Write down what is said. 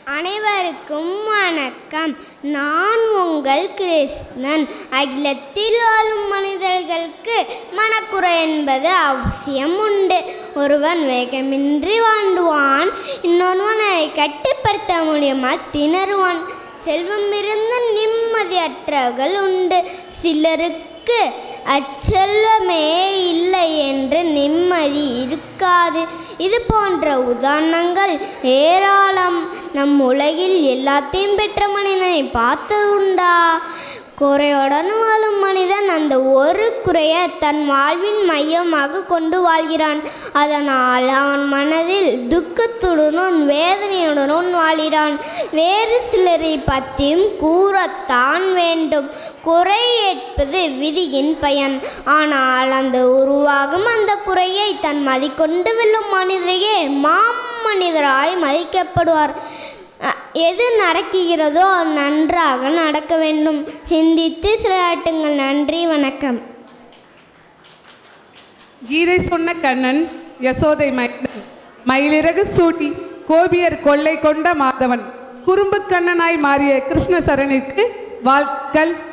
அனைவருக்கும் வணக்கம் நான் உங்கள் கிருஷ்ணன் அகிலத்தில் வாழும் மனிதர்களுக்கு மனக்குறை என்பது அவசியம் உண்டு ஒருவன் வேகமின்றி வாழ்ந்துவான் இன்னொருவன் அதை கட்டுப்படுத்த முடியுமா திணறுவான் செல்வம் இருந்து நிம்மதியற்றவர்கள் உண்டு சிலருக்கு அச்செல்வமே இல்லை என்று நிம்மதி இருக்காது இது போன்ற உதாரணங்கள் ஏராளம் நம் உலகில் எல்லாத்தையும் பெற்ற மனிதனை பார்த்தது உண்டா குறையுடன் வாழும் மனிதன் அந்த ஒரு குறையை தன் வாழ்வின் மையமாக கொண்டு வாழ்கிறான் அதனால் அவன் மனதில் துக்கத்துடனும் வேதனையுடனும் வாழ்கிறான் வேறு சிலரை பற்றியும் கூறத்தான் வேண்டும் குறை ஏற்பது விதியின் பயன் ஆனால் அந்த உருவாகும் அந்த குறையை தன் மதிக்கொண்டு வெல்லும் மனிதரையே மாமனிதராய் மதிக்கப்படுவார் அ- எது நடக்கிறதோ அது நன்றாக நடக்க வேண்டும் சிந்தித்து சிலாட்டுங்கள் நன்றி வணக்கம் கீதை சொன்ன கண்ணன் யசோதை மைந்தன் மயிலிறகு சூட்டி கோபியர் கொள்ளை கொண்ட மாதவன் குறும்பு கண்ணனாய் மாறிய கிருஷ்ண சரணிற்கு வாழ்த்துக்கள்